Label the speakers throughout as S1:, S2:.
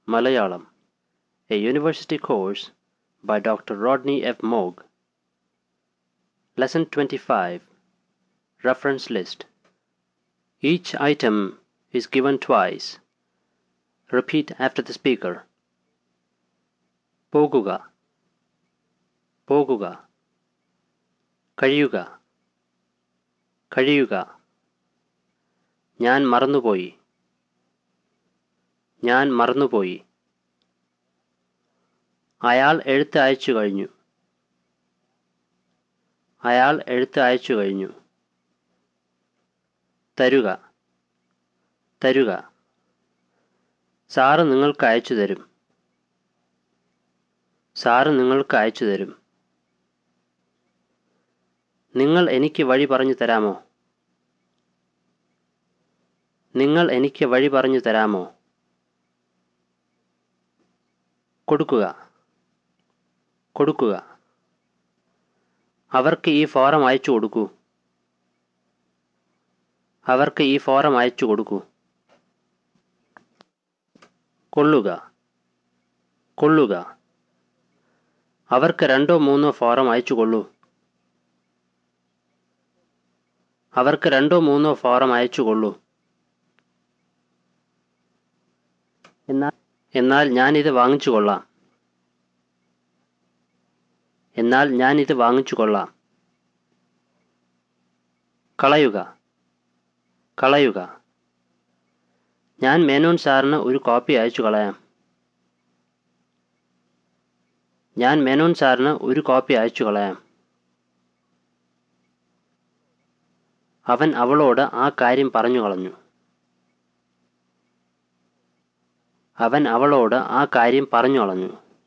S1: Malayalam, a university course by Dr. Rodney F. Moog. Lesson 25 Reference List Each item is given twice. Repeat after the speaker. പോകുക പോകുക കഴിയുക കഴിയുക ഞാൻ മറന്നുപോയി ഞാൻ മറന്നുപോയി അയാൾ എഴുത്ത് അയച്ചു കഴിഞ്ഞു അയാൾ എഴുത്ത് അയച്ചു കഴിഞ്ഞു തരുക തരുക സാറ് നിങ്ങൾക്ക് അയച്ചു തരും സാറ് നിങ്ങൾക്ക് അയച്ചു തരും നിങ്ങൾ എനിക്ക് വഴി പറഞ്ഞു തരാമോ നിങ്ങൾ എനിക്ക് വഴി പറഞ്ഞു തരാമോ കൊടുക്കുക കൊടുക്കുക അവർക്ക് ഈ ഫോറം അയച്ചു കൊടുക്കൂ അവർക്ക് ഈ ഫോറം അയച്ചു കൊടുക്കൂ കൊള്ളുക കൊള്ളുക അവർക്ക് രണ്ടോ മൂന്നോ ഫോറം അയച്ചു കൊള്ളൂ അവർക്ക് രണ്ടോ മൂന്നോ ഫോറം അയച്ചു കൊള്ളൂ എന്നാൽ എന്നാൽ ഞാനിത് വാങ്ങിച്ചു കൊള്ളാം എന്നാൽ ഞാനിത് വാങ്ങിച്ചു കൊള്ളാം കളയുക കളയുക ഞാൻ മേനോൻ സാറിന് ഒരു കോപ്പി അയച്ചു കളയാം ഞാൻ മേനോൻ സാറിന് ഒരു കോപ്പി അയച്ചു കളയാം അവൻ അവളോട് ആ കാര്യം പറഞ്ഞു കളഞ്ഞു അവൻ അവളോട് ആ കാര്യം പറഞ്ഞു കളഞ്ഞു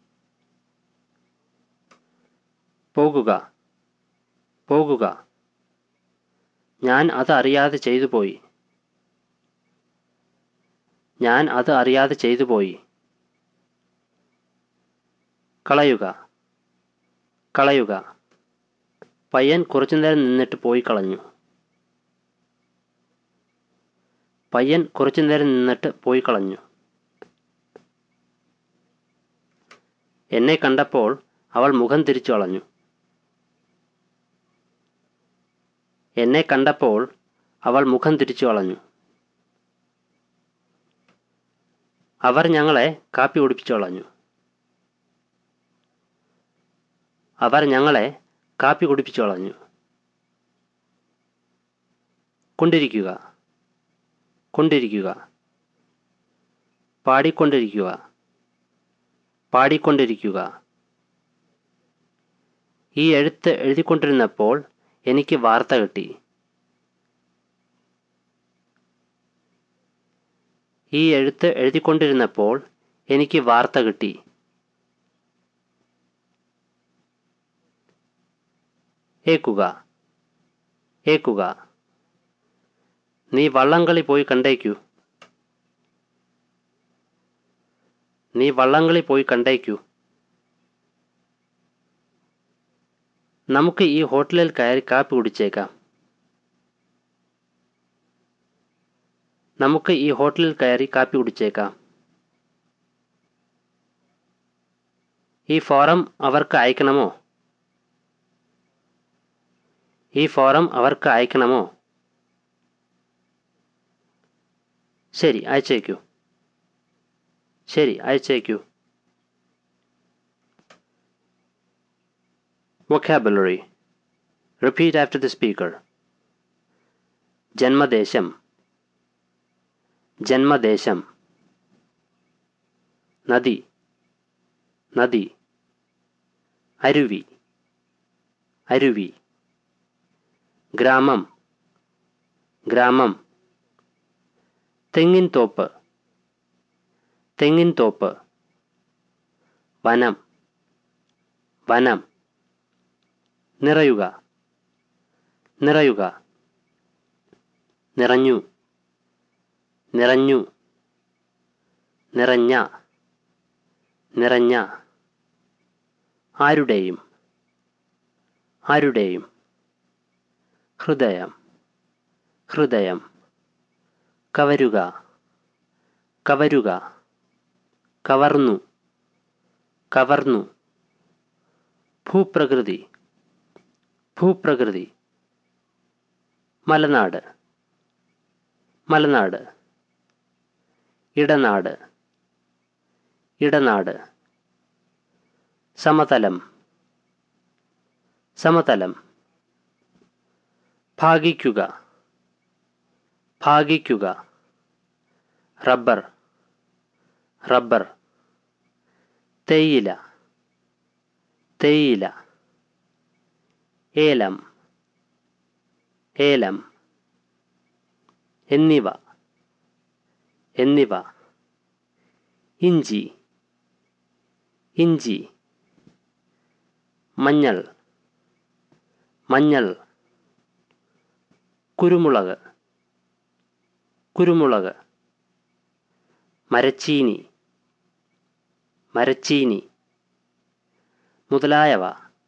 S1: പോകുക പോകുക ഞാൻ അത് അറിയാതെ ചെയ്തു പോയി ഞാൻ അത് അറിയാതെ ചെയ്തു പോയി കളയുക കളയുക പയ്യൻ കുറച്ചുനേരം നിന്നിട്ട് പോയി കളഞ്ഞു പയ്യൻ കുറച്ചുനേരം നിന്നിട്ട് പോയി കളഞ്ഞു എന്നെ കണ്ടപ്പോൾ അവൾ മുഖം തിരിച്ചു കളഞ്ഞു എന്നെ കണ്ടപ്പോൾ അവൾ മുഖം തിരിച്ചു കളഞ്ഞു അവർ ഞങ്ങളെ കാപ്പി കുടിപ്പിച്ചു കളഞ്ഞു അവർ ഞങ്ങളെ കാപ്പി കുടിപ്പിച്ചു കളഞ്ഞു കൊണ്ടിരിക്കുക കൊണ്ടിരിക്കുക പാടിക്കൊണ്ടിരിക്കുക പാടിക്കൊണ്ടിരിക്കുക ഈ എഴുത്ത് എഴുതിക്കൊണ്ടിരുന്നപ്പോൾ എനിക്ക് വാർത്ത കിട്ടി ഈ എഴുത്ത് എഴുതിക്കൊണ്ടിരുന്നപ്പോൾ എനിക്ക് വാർത്ത കിട്ടി ഏക്കുക ഏക്കുക നീ വള്ളംകളി പോയി കണ്ടേക്കൂ നീ വള്ളംകളി പോയി കണ്ടേക്കൂ നമുക്ക് ഈ ഹോട്ടലിൽ കയറി കാപ്പി കുടിച്ചേക്കാം നമുക്ക് ഈ ഹോട്ടലിൽ കയറി കാപ്പി കുടിച്ചേക്കാം ഈ ഫോറം അവർക്ക് അയക്കണമോ ഈ ഫോറം അവർക്ക് അയക്കണമോ ശരി അയച്ചേക്കൂ ശരി അയച്ചേക്കൂ Vocabulary Repeat after the speaker. ജന്മദേശം ജന്മദേശം നദി നദി അരുവി അരുവി ഗ്രാമം ഗ്രാമം തെങ്ങിൻതോപ്പ് തെങ്ങിൻതോപ്പ് വനം വനം നിറയുക നിറയുക നിറഞ്ഞു നിറഞ്ഞു നിറഞ്ഞ നിറഞ്ഞ ആരുടെയും ആരുടെയും ഹൃദയം ഹൃദയം കവരുക കവരുക കവർന്നു കവർന്നു ഭൂപ്രകൃതി ഭൂപ്രകൃതി മലനാട് മലനാട് ഇടനാട് ഇടനാട് സമതലം സമതലം ഭാഗിക്കുക ഭാഗിക്കുക റബ്ബർ റബ്ബർ തേയില തേയില ഏലം ഏലം എന്നിവ എന്നിവ ഇഞ്ചി ഇഞ്ചി മഞ്ഞൾ മഞ്ഞൾ കുരുമുളക് കുരുമുളക് മരച്ചീനി മരച്ചീനി മുതലായവ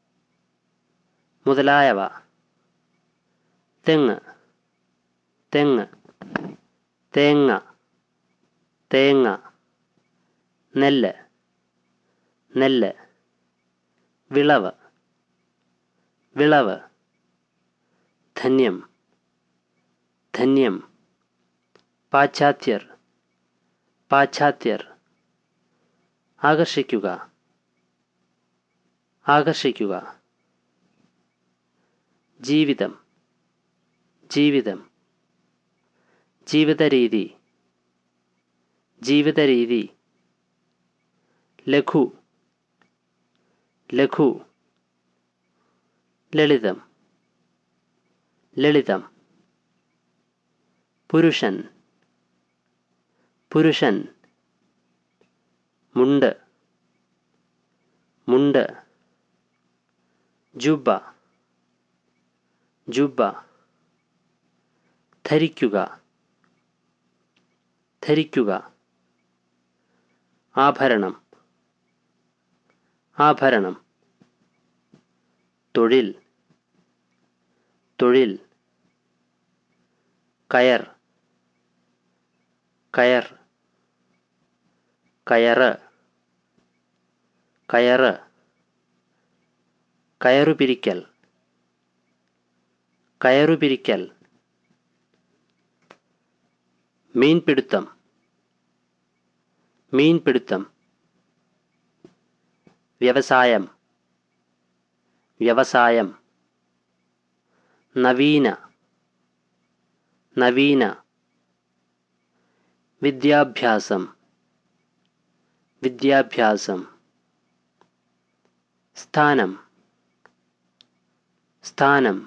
S1: മുതലായവ തെങ്ങ് തെങ്ങ് തേങ്ങ തേങ്ങ നെല്ല് നെല്ല് വിളവ് വിളവ് ധന്യം ധന്യം പാശ്ചാത്യർ പാശ്ചാത്യർ ആകർഷിക്കുക ആകർഷിക്കുക ജീവിതം ജീവിതം ജീവിതരീതി ജീവിതരീതി ലഘു ലഘു ലളിതം ലളിതം പുരുഷൻ പുരുഷൻ മുണ്ട് മുണ്ട് ജുബ ജുബ ധരിക്കുക ധരിക്കുക ആഭരണം ആഭരണം തൊഴിൽ തൊഴിൽ കയർ കയർ കയറ് കയറ് കയറുപിരിക്കൽ കയറുപിരിക്കൽ മീൻപിടുത്തം മീൻപിടുത്തം വ്യവസായം വ്യവസായം നവീന നവീന വിദ്യാഭ്യാസം വിദ്യാഭ്യാസം സ്ഥാനം സ്ഥാനം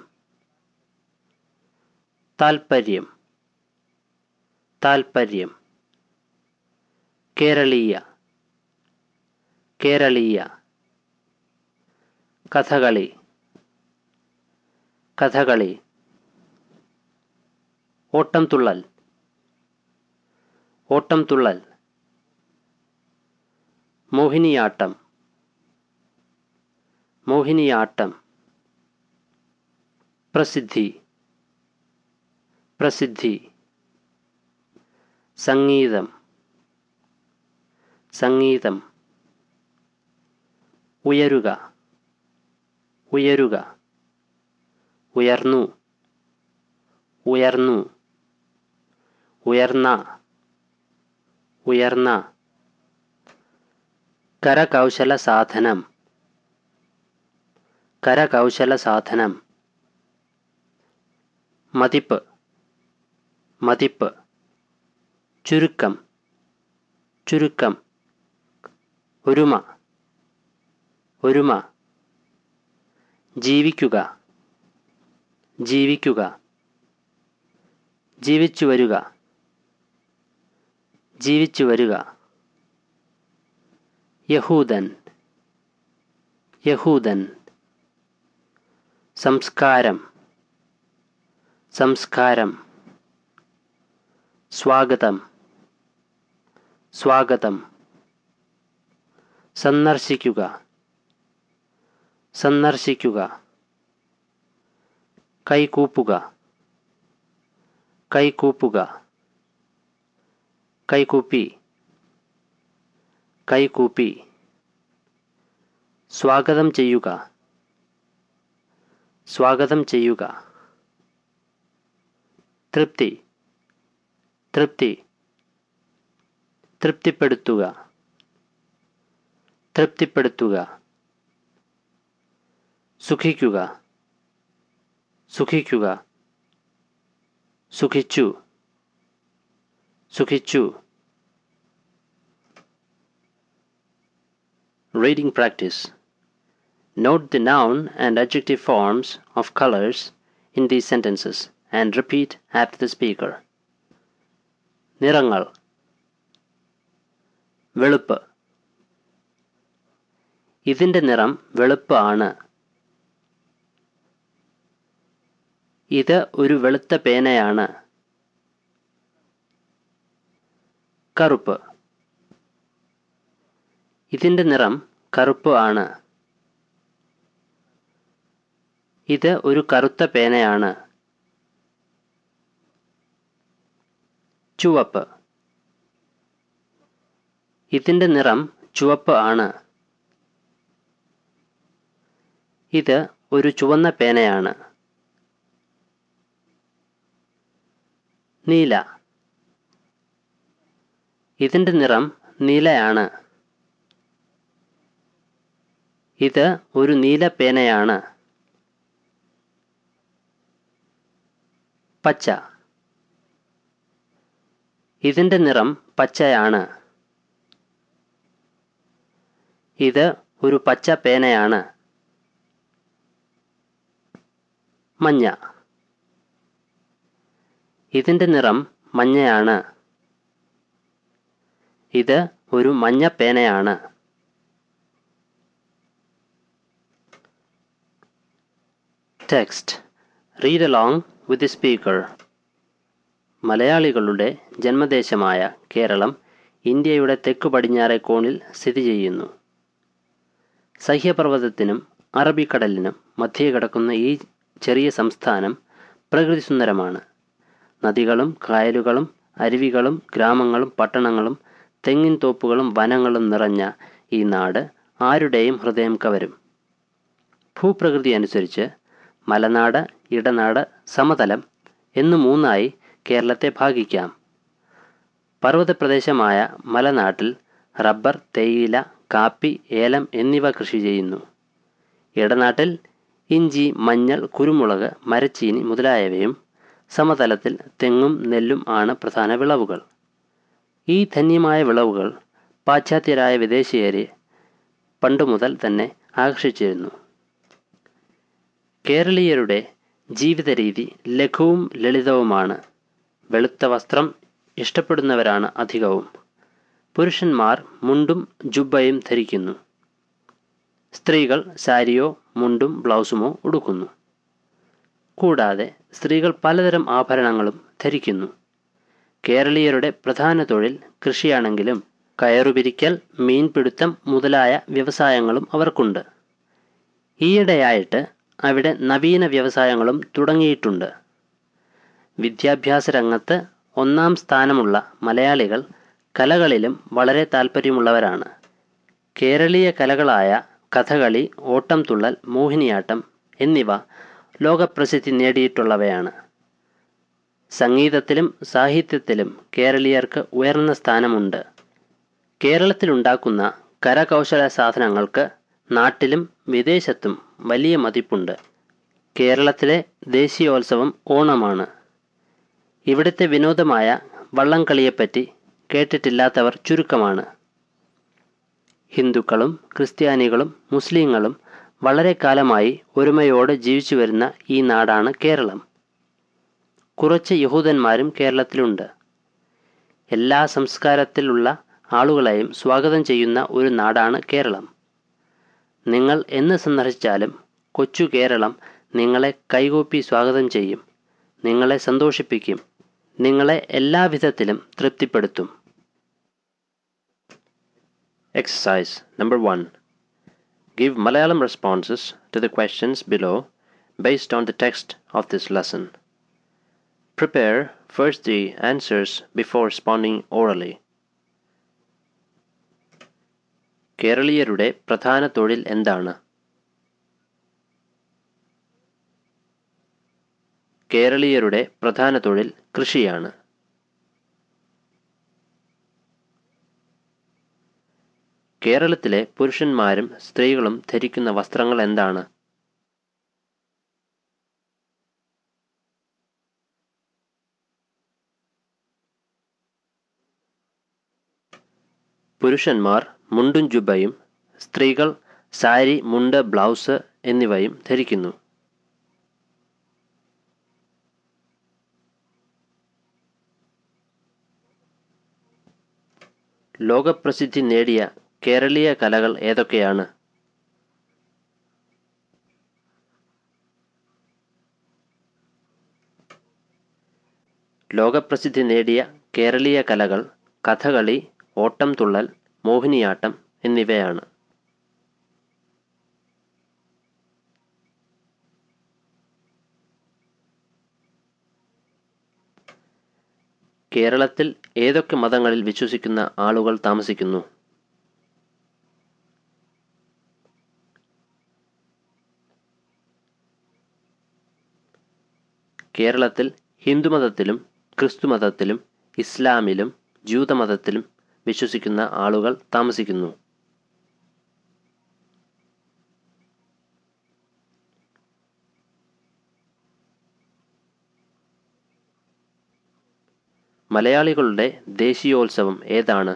S1: താൽപ്പര്യം താൽപ്പര്യം കേരളീയ കേരളീയ കഥകളി കഥകളി ഓട്ടം തുള്ളൽ ഓട്ടം തുള്ളൽ മോഹിനിയാട്ടം മോഹിനിയാട്ടം പ്രസിദ്ധി പ്രസിദ്ധി സംഗീതം സംഗീതം ഉയരുക ഉയരുക ഉയർന്നു ഉയർന്നു ഉയർന്ന ഉയർന്ന കരകൗശല സാധനം കരകൗശല സാധനം മതിപ്പ് മതിപ്പ് ചുരുക്കം ചുരുക്കം ഒരുമ ഒരുമ ജീവിക്കുക ജീവിക്കുക ജീവിച്ചു വരിക ജീവിച്ചു വരിക യഹൂദൻ യഹൂദൻ സംസ്കാരം സംസ്കാരം സ്വാഗതം സ്വാഗതം സന്ദർശിക്കുക സന്ദർശിക്കുക കൈകൂപ്പുക കൈകൂപ്പുക കൈകൂപ്പി കൈകൂപ്പി സ്വാഗതം ചെയ്യുക സ്വാഗതം ചെയ്യുക തൃപ്തി തൃപ്തി തൃപ്തിപ്പെടുത്തുക തൃപ്തിപ്പെടുത്തുക സുഖിക്കുക സുഖിക്കുക സുഖിച്ചു സുഖിച്ചു Reading practice. Note the noun and adjective forms of colors in these sentences and repeat after the speaker. നിറങ്ങൾ വെളുപ്പ് ഇതിൻ്റെ നിറം വെളുപ്പ് ആണ് ഇത് ഒരു വെളുത്ത പേനയാണ് കറുപ്പ് ഇതിൻ്റെ നിറം കറുപ്പ് ആണ് ഇത് ഒരു കറുത്ത പേനയാണ് ചുവപ്പ് ഇതിൻ്റെ നിറം ചുവപ്പ് ആണ് ഇത് ഒരു ചുവന്ന പേനയാണ് നീല ഇതിൻ്റെ നിറം നീലയാണ് ഇത് ഒരു നീല പേനയാണ് പച്ച ഇതിൻ്റെ നിറം പച്ചയാണ് ഇത് ഒരു പച്ച പേനയാണ് മഞ്ഞ ഇതിൻ്റെ നിറം മഞ്ഞയാണ് ഇത് ഒരു മഞ്ഞ പേനയാണ് text read along with the speaker മലയാളികളുടെ ജന്മദേശമായ കേരളം ഇന്ത്യയുടെ തെക്കു പടിഞ്ഞാറെ കോണിൽ സ്ഥിതി ചെയ്യുന്നു സഹ്യപർവ്വതത്തിനും അറബിക്കടലിനും മധ്യേ കിടക്കുന്ന ഈ ചെറിയ സംസ്ഥാനം പ്രകൃതി സുന്ദരമാണ് നദികളും കായലുകളും അരുവികളും ഗ്രാമങ്ങളും പട്ടണങ്ങളും തെങ്ങിൻ തോപ്പുകളും വനങ്ങളും നിറഞ്ഞ ഈ നാട് ആരുടെയും ഹൃദയം കവരും ഭൂപ്രകൃതി അനുസരിച്ച് മലനാട് ഇടനാട് സമതലം എന്നു മൂന്നായി കേരളത്തെ ഭാഗിക്കാം പർവ്വതപ്രദേശമായ മലനാട്ടിൽ റബ്ബർ തേയില കാപ്പി ഏലം എന്നിവ കൃഷി ചെയ്യുന്നു ഇടനാട്ടിൽ ഇഞ്ചി മഞ്ഞൾ കുരുമുളക് മരച്ചീനി മുതലായവയും സമതലത്തിൽ തെങ്ങും നെല്ലും ആണ് പ്രധാന വിളവുകൾ ഈ ധന്യമായ വിളവുകൾ പാശ്ചാത്യരായ വിദേശീയരെ പണ്ടുമുതൽ തന്നെ ആകർഷിച്ചിരുന്നു കേരളീയരുടെ ജീവിത രീതി ലഘുവും ലളിതവുമാണ് വെളുത്ത വസ്ത്രം ഇഷ്ടപ്പെടുന്നവരാണ് അധികവും പുരുഷന്മാർ മുണ്ടും ജുബ്ബയും ധരിക്കുന്നു സ്ത്രീകൾ സാരിയോ മുണ്ടും ബ്ലൗസുമോ ഉടുക്കുന്നു കൂടാതെ സ്ത്രീകൾ പലതരം ആഭരണങ്ങളും ധരിക്കുന്നു കേരളീയരുടെ പ്രധാന തൊഴിൽ കൃഷിയാണെങ്കിലും കയറുപിരിക്കൽ മീൻപിടുത്തം മുതലായ വ്യവസായങ്ങളും അവർക്കുണ്ട് ഈയിടെയായിട്ട് അവിടെ നവീന വ്യവസായങ്ങളും തുടങ്ങിയിട്ടുണ്ട് വിദ്യാഭ്യാസ രംഗത്ത് ഒന്നാം സ്ഥാനമുള്ള മലയാളികൾ കലകളിലും വളരെ താല്പര്യമുള്ളവരാണ് കേരളീയ കലകളായ കഥകളി ഓട്ടംതുള്ളൽ മോഹിനിയാട്ടം എന്നിവ ലോകപ്രസിദ്ധി നേടിയിട്ടുള്ളവയാണ് സംഗീതത്തിലും സാഹിത്യത്തിലും കേരളീയർക്ക് ഉയർന്ന സ്ഥാനമുണ്ട് കേരളത്തിലുണ്ടാക്കുന്ന കരകൗശല സാധനങ്ങൾക്ക് നാട്ടിലും വിദേശത്തും വലിയ മതിപ്പുണ്ട് കേരളത്തിലെ ദേശീയോത്സവം ഓണമാണ് ഇവിടുത്തെ വിനോദമായ വള്ളംകളിയെപ്പറ്റി കേട്ടിട്ടില്ലാത്തവർ ചുരുക്കമാണ് ഹിന്ദുക്കളും ക്രിസ്ത്യാനികളും മുസ്ലിങ്ങളും വളരെ കാലമായി ഒരുമയോടെ ജീവിച്ചു വരുന്ന ഈ നാടാണ് കേരളം കുറച്ച് യഹൂദന്മാരും കേരളത്തിലുണ്ട് എല്ലാ സംസ്കാരത്തിലുള്ള ആളുകളെയും സ്വാഗതം ചെയ്യുന്ന ഒരു നാടാണ് കേരളം നിങ്ങൾ എന്ന് സന്ദർശിച്ചാലും കൊച്ചു കേരളം നിങ്ങളെ കൈകൂപ്പി സ്വാഗതം ചെയ്യും നിങ്ങളെ സന്തോഷിപ്പിക്കും നിങ്ങളെ എല്ലാവിധത്തിലും തൃപ്തിപ്പെടുത്തും Exercise number 1. Give Malayalam responses to the questions below based on the text of this lesson. Prepare first the answers before responding orally. കേരളീയരുടെ പ്രധാന തൊഴിൽ എന്താണ് കേരളീയരുടെ പ്രധാന തൊഴിൽ കൃഷിയാണ് കേരളത്തിലെ പുരുഷന്മാരും സ്ത്രീകളും ധരിക്കുന്ന വസ്ത്രങ്ങൾ എന്താണ് പുരുഷന്മാർ മുണ്ടും ജുബയും സ്ത്രീകൾ സാരി മുണ്ട് ബ്ലൗസ് എന്നിവയും ധരിക്കുന്നു ലോകപ്രസിദ്ധി നേടിയ കേരളീയ കലകൾ ഏതൊക്കെയാണ് ലോകപ്രസിദ്ധി നേടിയ കേരളീയ കലകൾ കഥകളി ഓട്ടംതുള്ളൽ മോഹിനിയാട്ടം എന്നിവയാണ് കേരളത്തിൽ ഏതൊക്കെ മതങ്ങളിൽ വിശ്വസിക്കുന്ന ആളുകൾ താമസിക്കുന്നു കേരളത്തിൽ ഹിന്ദുമതത്തിലും ക്രിസ്തുമതത്തിലും ഇസ്ലാമിലും ജൂതമതത്തിലും വിശ്വസിക്കുന്ന ആളുകൾ താമസിക്കുന്നു മലയാളികളുടെ ദേശീയോത്സവം ഏതാണ്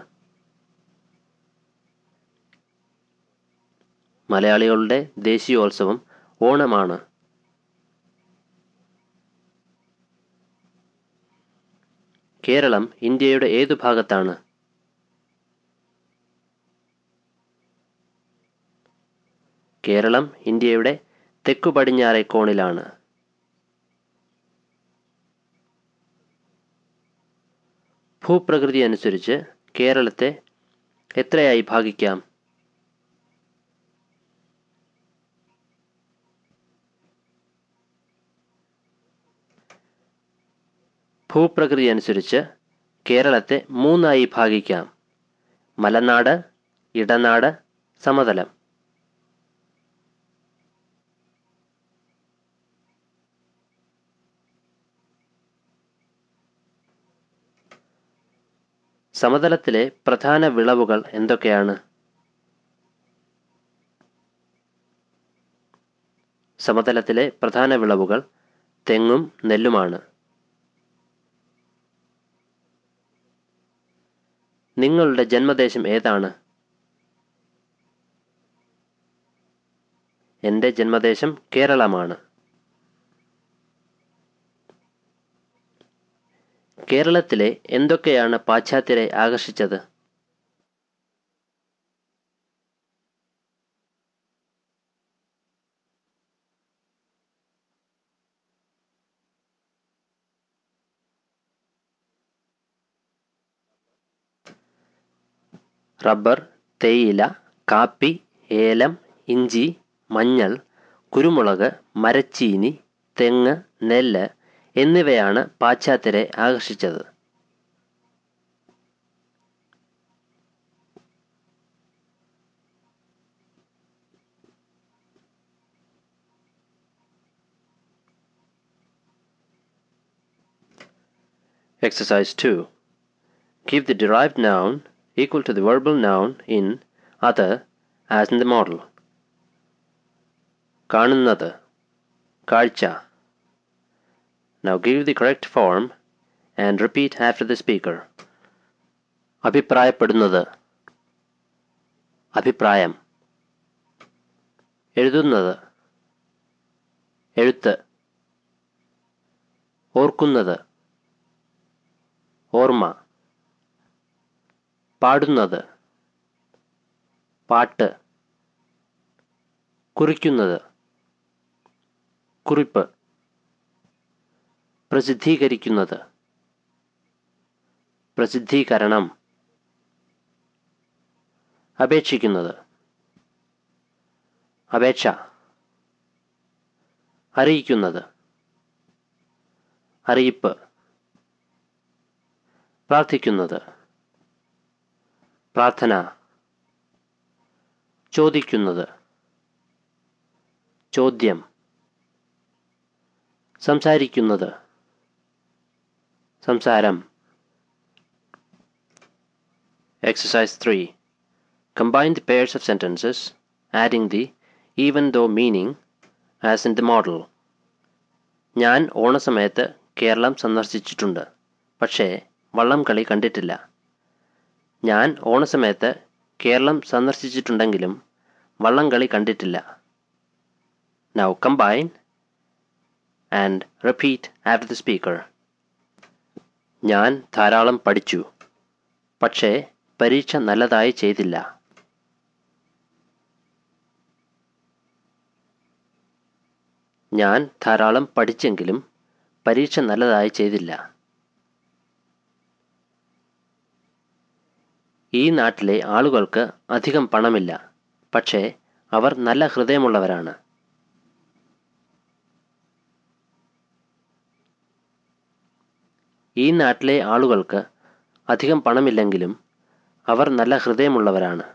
S1: മലയാളികളുടെ ദേശീയോത്സവം ഓണമാണ് കേരളം ഇന്ത്യയുടെ ഏതു ഭാഗത്താണ് കേരളം ഇന്ത്യയുടെ തെക്കു പടിഞ്ഞാറെ കോണിലാണ് ഭൂപ്രകൃതി അനുസരിച്ച് കേരളത്തെ എത്രയായി ഭാഗിക്കാം ഭൂപ്രകൃതി അനുസരിച്ച് കേരളത്തെ മൂന്നായി ഭാഗിക്കാം മലനാട് ഇടനാട് സമതലം സമതലത്തിലെ പ്രധാന വിളവുകൾ എന്തൊക്കെയാണ് സമതലത്തിലെ പ്രധാന വിളവുകൾ തെങ്ങും നെല്ലുമാണ് നിങ്ങളുടെ ജന്മദേശം ഏതാണ് എൻ്റെ ജന്മദേശം കേരളമാണ് കേരളത്തിലെ എന്തൊക്കെയാണ് പാശ്ചാത്യരെ ആകർഷിച്ചത് റബ്ബർ തേയില കാപ്പി ഏലം ഇഞ്ചി മഞ്ഞൾ കുരുമുളക് മരച്ചീനി തെങ്ങ് നെല്ല് എന്നിവയാണ് പാശ്ചാത്യരെ ആകർഷിച്ചത് Exercise 2. Give the derived noun equal to the verbal noun in other as in the model. കാണുന്നത് കാഴ്ച Now give the correct form and repeat after the speaker. അഭിപ്രായപ്പെടുന്നത് അഭിപ്രായം എഴുതുന്നത് എഴുത്ത് ഓർക്കുന്നത് ഓർമ്മ പാടുന്നത് പാട്ട് കുറിക്കുന്നത് കുറിപ്പ് പ്രസിദ്ധീകരിക്കുന്നത് പ്രസിദ്ധീകരണം അപേക്ഷിക്കുന്നത് അപേക്ഷ അറിയിക്കുന്നത് അറിയിപ്പ് പ്രാർത്ഥിക്കുന്നത് പ്രാർത്ഥന ചോദിക്കുന്നത് ചോദ്യം സംസാരിക്കുന്നത് സംസാരം Exercise 3. Combine the pairs of sentences, adding the even though meaning as in the model. ഞാൻ ഓണസമയത്ത് കേരളം സന്ദർശിച്ചിട്ടുണ്ട് പക്ഷേ വള്ളം കളി കണ്ടിട്ടില്ല ഞാൻ ഓണസമയത്ത് കേരളം സന്ദർശിച്ചിട്ടുണ്ടെങ്കിലും വള്ളം കളി കണ്ടിട്ടില്ല now combine and repeat after the speaker ഞാൻ ധാരാളം പഠിച്ചു പക്ഷേ പരീക്ഷ നല്ലതായി ചെയ്തില്ല ഞാൻ ധാരാളം പഠിച്ചെങ്കിലും പരീക്ഷ നല്ലതായി ചെയ്തില്ല ഈ നാട്ടിലെ ആളുകൾക്ക് അധികം പണമില്ല പക്ഷേ അവർ നല്ല ഹൃദയമുള്ളവരാണ് ഈ നാട്ടിലെ ആളുകൾക്ക് അധികം പണമില്ലെങ്കിലും അവർ നല്ല ഹൃദയമുള്ളവരാണ്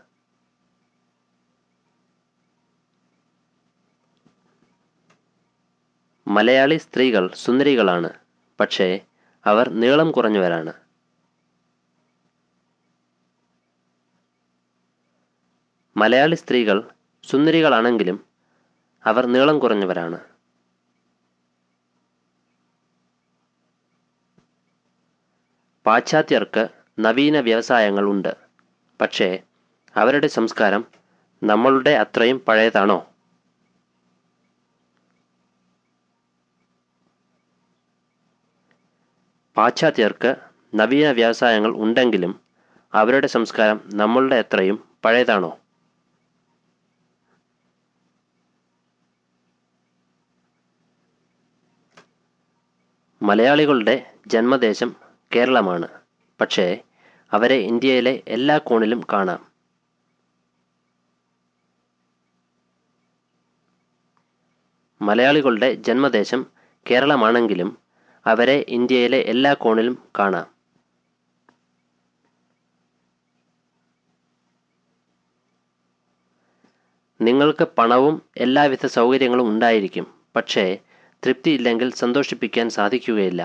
S1: മലയാളി സ്ത്രീകൾ സുന്ദരികളാണ് പക്ഷേ അവർ നീളം കുറഞ്ഞവരാണ് മലയാളി സ്ത്രീകൾ സുന്ദരികളാണെങ്കിലും അവർ നീളം കുറഞ്ഞവരാണ് പാശ്ചാത്യർക്ക് നവീന വ്യവസായങ്ങൾ ഉണ്ട് പക്ഷേ അവരുടെ സംസ്കാരം നമ്മളുടെ അത്രയും പഴയതാണോ പാശ്ചാത്യർക്ക് നവീന വ്യവസായങ്ങൾ ഉണ്ടെങ്കിലും അവരുടെ സംസ്കാരം നമ്മളുടെ അത്രയും പഴയതാണോ മലയാളികളുടെ ജന്മദേശം കേരളമാണ് പക്ഷേ അവരെ ഇന്ത്യയിലെ എല്ലാ കോണിലും കാണാം മലയാളികളുടെ ജന്മദേശം കേരളമാണെങ്കിലും അവരെ ഇന്ത്യയിലെ എല്ലാ കോണിലും കാണാം നിങ്ങൾക്ക് പണവും എല്ലാവിധ സൗകര്യങ്ങളും ഉണ്ടായിരിക്കും പക്ഷേ തൃപ്തിയില്ലെങ്കിൽ സന്തോഷിപ്പിക്കാൻ സാധിക്കുകയില്ല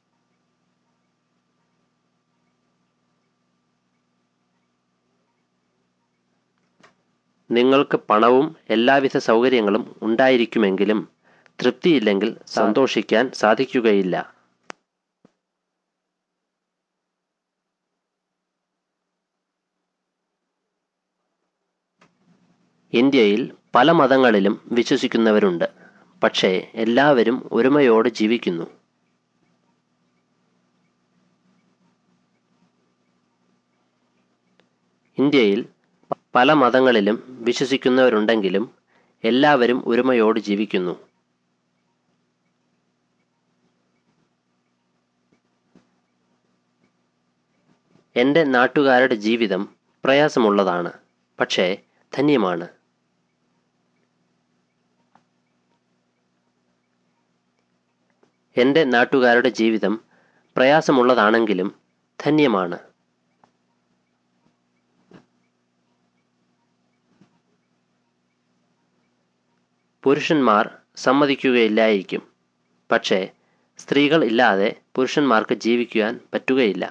S1: നിങ്ങൾക്ക് പണവും എല്ലാവിധ സൗകര്യങ്ങളും ഉണ്ടായിരിക്കുമെങ്കിലും തൃപ്തിയില്ലെങ്കിൽ സന്തോഷിക്കാൻ സാധിക്കുകയില്ല ഇന്ത്യയിൽ പല മതങ്ങളിലും വിശ്വസിക്കുന്നവരുണ്ട് പക്ഷേ എല്ലാവരും ഒരുമയോടെ ജീവിക്കുന്നു ഇന്ത്യയിൽ പല മതങ്ങളിലും വിശ്വസിക്കുന്നവരുണ്ടെങ്കിലും എല്ലാവരും ഒരുമയോട് ജീവിക്കുന്നു എൻ്റെ നാട്ടുകാരുടെ ജീവിതം പ്രയാസമുള്ളതാണ് പക്ഷേ ധന്യമാണ് എൻ്റെ നാട്ടുകാരുടെ ജീവിതം പ്രയാസമുള്ളതാണെങ്കിലും ധന്യമാണ് പുരുഷന്മാർ സമ്മതിക്കുകയില്ലായിരിക്കും പക്ഷേ സ്ത്രീകൾ ഇല്ലാതെ പുരുഷന്മാർക്ക് ജീവിക്കുവാൻ പറ്റുകയില്ല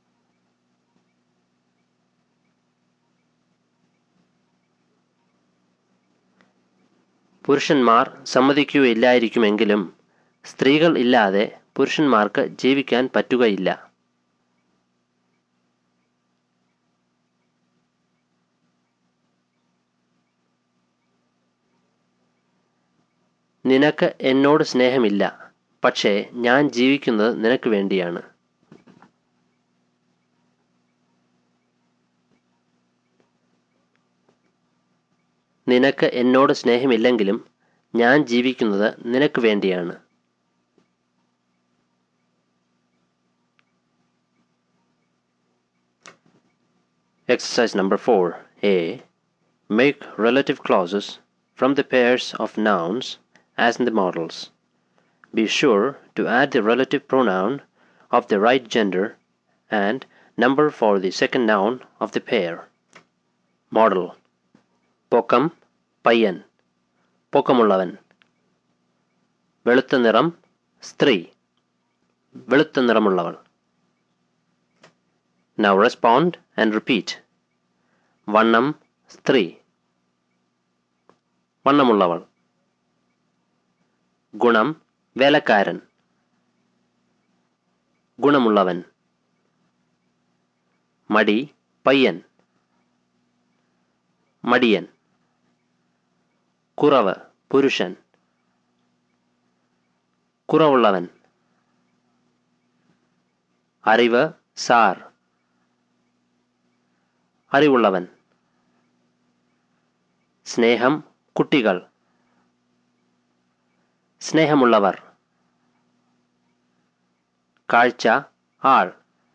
S1: പുരുഷന്മാർ സമ്മതിക്കുകയില്ലായിരിക്കുമെങ്കിലും സ്ത്രീകൾ ഇല്ലാതെ പുരുഷന്മാർക്ക് ജീവിക്കാൻ പറ്റുകയില്ല നിനക്ക് എന്നോട് സ്നേഹമില്ല പക്ഷേ ഞാൻ ജീവിക്കുന്നത് നിനക്ക് വേണ്ടിയാണ് നിനക്ക് എന്നോട് സ്നേഹമില്ലെങ്കിലും ഞാൻ ജീവിക്കുന്നത് നിനക്ക് വേണ്ടിയാണ് Exercise number 4. A. Make relative clauses from the pairs of nouns as in the models. Be sure to add the relative pronoun of the right gender and number for the second noun of the pair. Model പൊക്കം പയ്യൻ പൊക്കമുള്ളവൻ വെളുത്ത നിറം സ്ത്രീ വെളുത്ത നിറമുള്ളവൾ now respond and repeat വണ്ണം സ്ത്രീ വണ്ണമുള്ളവൾ ഗുണം വേലക്കാരൻ ഗുണമുള്ളവൻ മടി പയ്യൻ മടിയൻ കുറവ് പുരുഷൻ കുറവുള്ളവൻ അറിവ് സാർ അറിവുള്ളവൻ സ്നേഹം കുട്ടികൾ സ്നേഹമുള്ളവർ കാഴ്ച ആൾ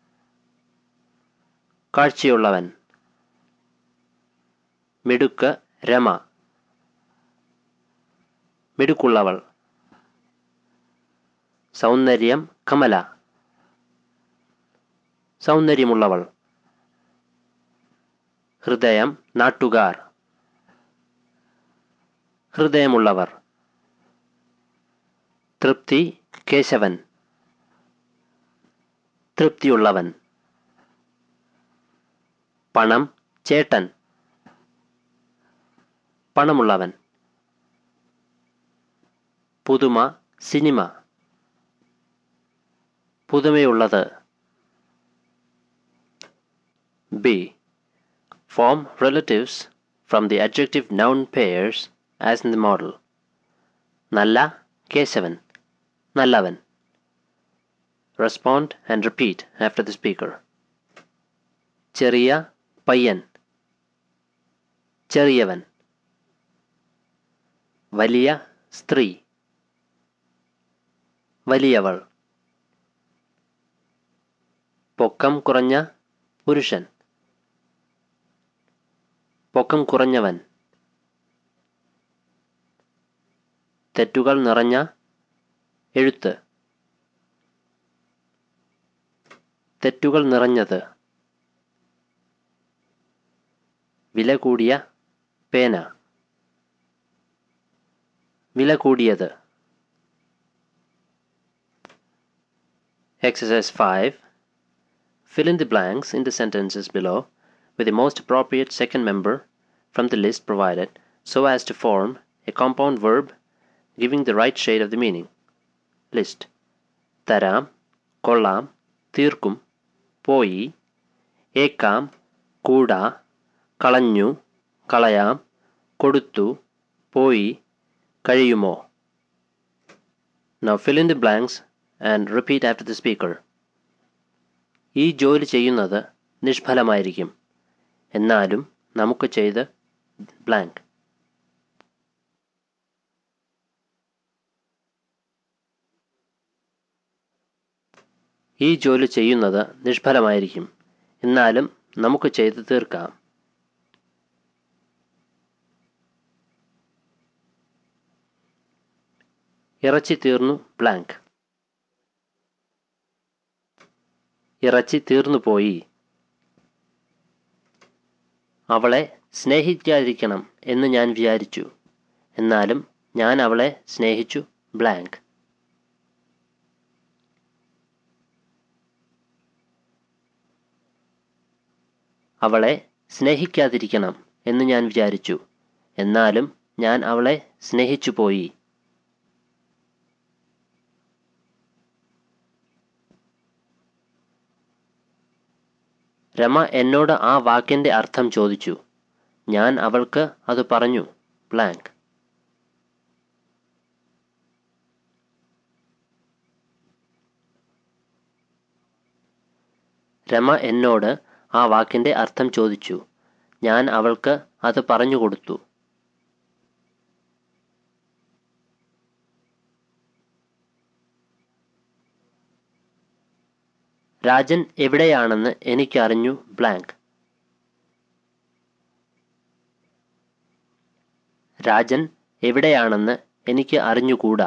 S1: കാഴ്ചയുള്ളവൻ മിടുക്ക് രമ മിടുക്കുള്ളവൾ സൗന്ദര്യം കമല സൗന്ദര്യമുള്ളവൾ ഹൃദയം നാട്ടുകാർ ഹൃദയമുള്ളവർ തൃപ്തി കേശവൻ തൃപ്തിയുള്ളവൻ പണം ചേട്ടൻ പണമുള്ളവൻ പുതുമ സിനിമ പുതുമയുള്ളത് ബി Form relatives from the adjective noun pairs as in the model. നല്ല കേശവൻ നല്ലവൻ Respond and repeat after the speaker. ചെറിയ പയ്യൻ ചെറിയവൻ വലിയ സ്ത്രീ വലിയവൾ പൊക്കം കുറഞ്ഞ പുരുഷൻ പൊക്കം കുറഞ്ഞവൻ തെറ്റുകൾ നിറഞ്ഞ എഴുത്ത് തെറ്റുകൾ നിറഞ്ഞത് വില കൂടിയ പേന വില കൂടിയത് Exercise 5. Fill in the blanks in the sentences below with the most appropriate second member from the list provided so as to form a compound verb giving the right shade of the meaning. List തരാം കൊള്ളാം തീർക്കും പോയി ഏക്കാം കൂടാ കളഞ്ഞു കളയാം കൊടുത്തു പോയി കഴിയുമോ Now fill in the blanks and repeat after the speaker. ഈ ജോലി ചെയ്യുന്നത് നിഷ്ഫലമായിരിക്കും എന്നാലും നമുക്ക് ചെയ്ത് ബ്ലാങ്ക് ഈ ജോലി ചെയ്യുന്നത് നിഷ്ഫലമായിരിക്കും എന്നാലും നമുക്ക് ചെയ്ത് തീർക്കാം ഇറച്ചി തീർന്നു ബ്ലാങ്ക് ഇറച്ചി തീർന്നു പോയി അവളെ സ്നേഹിക്കാതിരിക്കണം എന്ന് ഞാൻ വിചാരിച്ചു എന്നാലും ഞാൻ അവളെ സ്നേഹിച്ചു ബ്ലാങ്ക് അവളെ സ്നേഹിക്കാതിരിക്കണം എന്ന് ഞാൻ വിചാരിച്ചു എന്നാലും ഞാൻ അവളെ സ്നേഹിച്ചു പോയി രമ എന്നോട് ആ വാക്കിന്റെ അർത്ഥം ചോദിച്ചു ഞാൻ അവൾക്ക് അത് പറഞ്ഞു ബ്ലാങ്ക് രമ എന്നോട് ആ വാക്കിന്റെ അർത്ഥം ചോദിച്ചു ഞാൻ അവൾക്ക് അത് പറഞ്ഞു കൊടുത്തു രാജൻ എവിടെയാണെന്ന് എനിക്കറിഞ്ഞു ബ്ലാങ്ക് രാജൻ എവിടെയാണെന്ന് എനിക്ക് അറിഞ്ഞുകൂടാ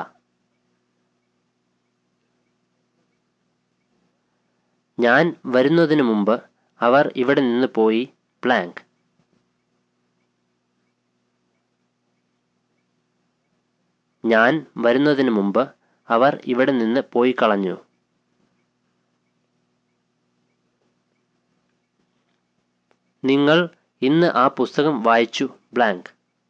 S1: ഞാൻ വരുന്നതിനു മുമ്പ് അവർ ഇവിടെ നിന്ന് പോയി ബ്ലാങ്ക് ഞാൻ വരുന്നതിന് മുമ്പ് അവർ ഇവിടെ നിന്ന് പോയി കളഞ്ഞു നിങ്ങൾ ഇന്ന് ആ പുസ്തകം വായിച്ചു ബ്ലാങ്ക്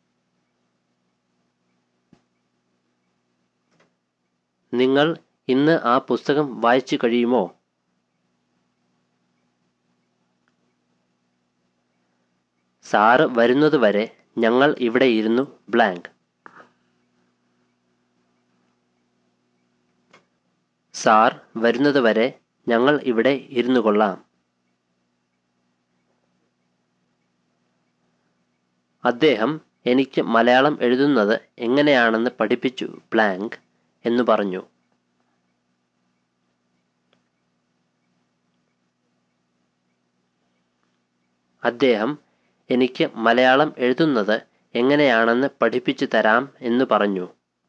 S1: നിങ്ങൾ ഇന്ന് ആ പുസ്തകം വായിച്ചു കഴിയുമോ സാറ് വരുന്നതുവരെ ഞങ്ങൾ ഇവിടെ ഇരുന്നു ബ്ലാങ്ക് സാർ വരുന്നതുവരെ ഞങ്ങൾ ഇവിടെ ഇരുന്നു കൊള്ളാം അദ്ദേഹം എനിക്ക് മലയാളം എഴുതുന്നത് എങ്ങനെയാണെന്ന് പഠിപ്പിച്ചു ബ്ലാങ്ക് എന്ന് പറഞ്ഞു അദ്ദേഹം എനിക്ക് മലയാളം എഴുതുന്നത് എങ്ങനെയാണെന്ന് പഠിപ്പിച്ചു തരാം എന്ന് പറഞ്ഞു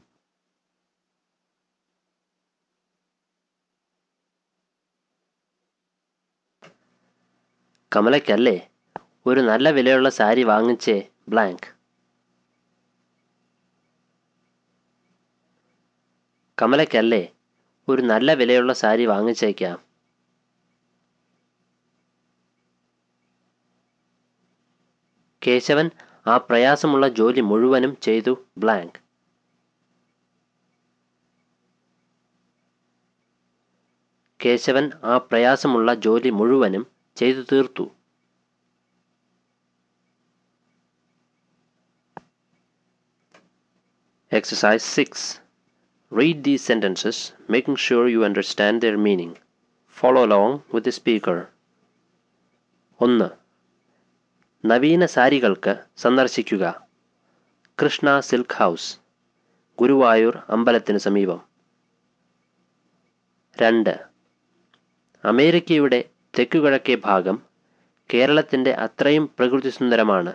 S1: കമലയ്ക്കല്ലേ ഒരു നല്ല വിലയുള്ള സാരി വാങ്ങിച്ചേ ബ്ലാങ്ക് കമലയ്ക്കല്ലേ ഒരു നല്ല വിലയുള്ള സാരി വാങ്ങിച്ചേക്കാം കേശവൻ ആ പ്രയാസമുള്ള ജോലി മുഴുവനും ചെയ്തു ബ്ലാങ്ക് കേശവൻ ആ പ്രയാസമുള്ള ജോലി മുഴുവനും ചെയ്തു തീർത്തു Exercise 6. Read these sentences, making sure you understand their meaning. Follow along with the speaker. ഒന്ന് നവീന സാരികൾക്ക് സന്ദർശിക്കുക കൃഷ്ണ സിൽക്ക് ഹൗസ് ഗുരുവായൂർ അമ്പലത്തിന് സമീപം രണ്ട് അമേരിക്കയുടെ തെക്കുകിഴക്കേ ഭാഗം കേരളത്തിൻ്റെ അത്രയും പ്രകൃതി സുന്ദരമാണ്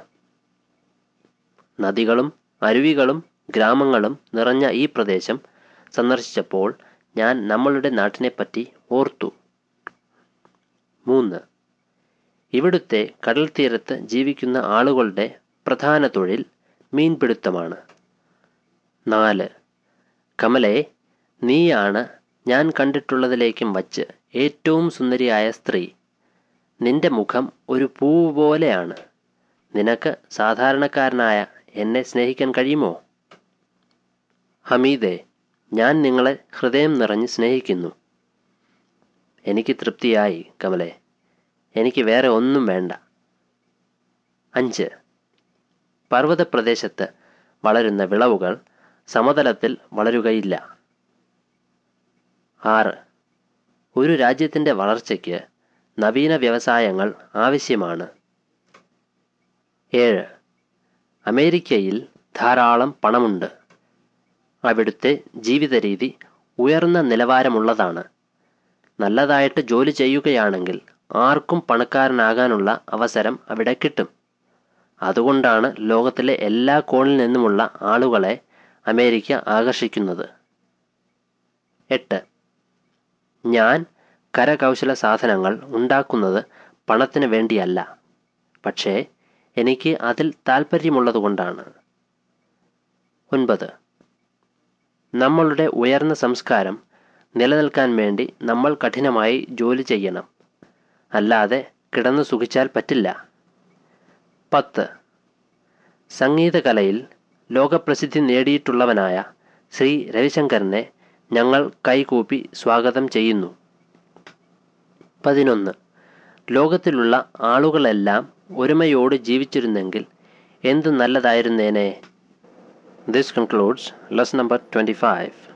S1: നദികളും അരുവികളും ഗ്രാമങ്ങളും നിറഞ്ഞ ഈ പ്രദേശം സന്ദർശിച്ചപ്പോൾ ഞാൻ നമ്മളുടെ നാട്ടിനെപ്പറ്റി ഓർത്തു മൂന്ന് ഇവിടുത്തെ കടൽ തീരത്ത് ജീവിക്കുന്ന ആളുകളുടെ പ്രധാന തൊഴിൽ മീൻപിടുത്തമാണ് നാല് കമലെ നീയാണ് ഞാൻ കണ്ടിട്ടുള്ളതിലേക്കും വച്ച് ഏറ്റവും സുന്ദരിയായ സ്ത്രീ നിന്റെ മുഖം ഒരു പൂവ് പോലെയാണ് നിനക്ക് സാധാരണക്കാരനായ എന്നെ സ്നേഹിക്കാൻ കഴിയുമോ ഹമീദെ ഞാൻ നിങ്ങളെ ഹൃദയം നിറഞ്ഞ് സ്നേഹിക്കുന്നു എനിക്ക് തൃപ്തിയായി കമലെ എനിക്ക് വേറെ ഒന്നും വേണ്ട അഞ്ച് പർവ്വത പ്രദേശത്ത് വളരുന്ന വിളവുകൾ സമതലത്തിൽ വളരുകയില്ല ആറ് ഒരു രാജ്യത്തിൻ്റെ വളർച്ചയ്ക്ക് നവീന വ്യവസായങ്ങൾ ആവശ്യമാണ് ഏഴ് അമേരിക്കയിൽ ധാരാളം പണമുണ്ട് അവിടുത്തെ ജീവിത രീതി ഉയർന്ന നിലവാരമുള്ളതാണ് നല്ലതായിട്ട് ജോലി ചെയ്യുകയാണെങ്കിൽ ആർക്കും പണക്കാരനാകാനുള്ള അവസരം അവിടെ കിട്ടും അതുകൊണ്ടാണ് ലോകത്തിലെ എല്ലാ കോണിൽ നിന്നുമുള്ള ആളുകളെ അമേരിക്ക ആകർഷിക്കുന്നത് എട്ട് ഞാൻ കരകൗശല സാധനങ്ങൾ ഉണ്ടാക്കുന്നത് പണത്തിന് വേണ്ടിയല്ല പക്ഷേ എനിക്ക് അതിൽ താല്പര്യമുള്ളതുകൊണ്ടാണ് ഒൻപത് നമ്മളുടെ ഉയർന്ന സംസ്കാരം നിലനിൽക്കാൻ വേണ്ടി നമ്മൾ കഠിനമായി ജോലി ചെയ്യണം അല്ലാതെ കിടന്നു സുഖിച്ചാൽ പറ്റില്ല പത്ത് സംഗീതകലയിൽ ലോകപ്രസിദ്ധി നേടിയിട്ടുള്ളവനായ ശ്രീ രവിശങ്കറിനെ ഞങ്ങൾ കൈകൂപ്പി സ്വാഗതം ചെയ്യുന്നു പതിനൊന്ന് ലോകത്തിലുള്ള ആളുകളെല്ലാം ഒരുമയോട് ജീവിച്ചിരുന്നെങ്കിൽ എന്ത് നല്ലതായിരുന്നേനെ this concludes lesson number twenty five